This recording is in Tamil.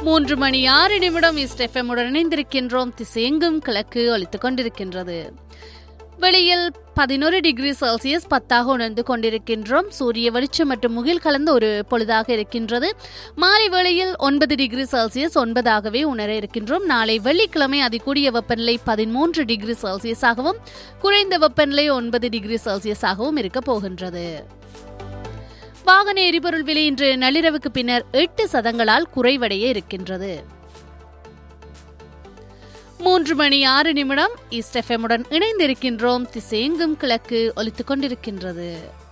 மூன்று மணி ஆறு நிமிடம் இஸ்டெஃபமுடன் இணைந்திருக்கின்றோம் திசையெங்கும் கிழக்கு ஒலித்துக் கொண்டிருக்கின்றது வெளியில் பதினோரு டிகிரி செல்சியஸ் பத்தாக உணர்ந்து கொண்டிருக்கின்றோம் சூரிய வெளிச்சம் மற்றும் முகில் கலந்த ஒரு பொழுதாக இருக்கின்றது மாலை வேளையில் ஒன்பது டிகிரி செல்சியஸ் ஒன்பதாகவே உணர இருக்கின்றோம் நாளை வெள்ளிக்கிழமை அதிகூடிய வெப்பநிலை பதிமூன்று டிகிரி செல்சியஸாகவும் குறைந்த வெப்பநிலை ஒன்பது டிகிரி செல்சியஸாகவும் இருக்க போகின்றது வாகன எரிபொருள் விலை இன்று நள்ளிரவுக்கு பின்னர் எட்டு சதங்களால் குறைவடைய இருக்கின்றது மூன்று மணி ஆறு நிமிடம் ஈஸ்ட் எஃப்எம்முடன் இணைந்திருக்கின்றோம் திசையெங்கும் கிழக்கு ஒலித்துக் கொண்டிருக்கின்றது